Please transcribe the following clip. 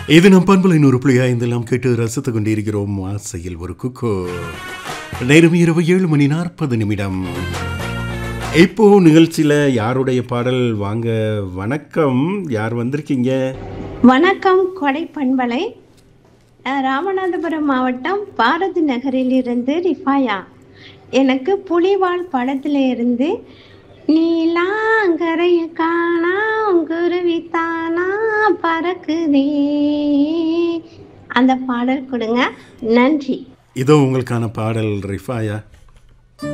இது நம் பண்பலை நூறு புள்ளி ஐந்தெல்லாம் கேட்டு ரசித்துக் கொண்டிருக்கிறோம் ஆசையில் ஒரு குக்கோ நேரம் இரவு ஏழு மணி நாற்பது நிமிடம் இப்போ நிகழ்ச்சியில யாருடைய பாடல் வாங்க வணக்கம் யார் வந்திருக்கீங்க வணக்கம் கொடை பண்பலை அஹ், ராமநாதபுரம் மாவட்டம் பாரதி நகரிலிருந்து ரிஃபாயா எனக்கு புலிவால் படத்துல இருந்து நீலாங்கரைய காணா குருவித்தானா பறக்குதே அந்த பாடல் கொடுங்க நன்றி இதோ உங்களுக்கான பாடல் ரிஃபாயா